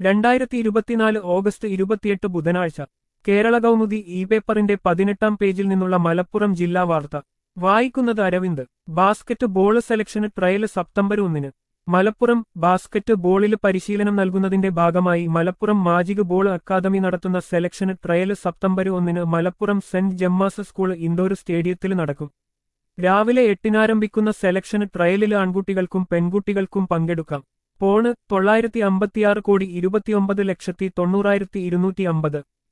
രണ്ടായിരത്തി ഇരുപത്തിനാല് ഓഗസ്റ്റ് ഇരുപത്തിയെട്ട് ബുധനാഴ്ച കേരള കൗമുദി ഇ പേപ്പറിന്റെ പതിനെട്ടാം പേജിൽ നിന്നുള്ള മലപ്പുറം ജില്ലാ വാർത്ത വായിക്കുന്നത് അരവിന്ദ് ബാസ്കറ്റ് ബോൾ സെലക്ഷന് ട്രയൽ സെപ്റ്റംബർ ഒന്നിന് മലപ്പുറം ബാസ്കറ്റ് ബോളിൽ പരിശീലനം നൽകുന്നതിന്റെ ഭാഗമായി മലപ്പുറം മാജിക് ബോൾ അക്കാദമി നടത്തുന്ന സെലക്ഷന് ട്രയൽ സെപ്റ്റംബർ ഒന്നിന് Malappuram saint Gemma's school indoor സ്റ്റേഡിയത്തിൽ നടക്കും രാവിലെ എട്ടിനാരംഭിക്കുന്ന സെലക്ഷന് ട്രയലിൽ ആൺകുട്ടികൾക്കും പെൺകുട്ടികൾക്കും പങ്കെടുക്കാം പോണ് തൊള്ളായിരത്തി അമ്പത്തിയാറ് കോടി ഇരുപത്തിയൊമ്പത് ലക്ഷത്തി തൊണ്ണൂറായിരത്തി ഇരുന്നൂറ്റി അമ്പത്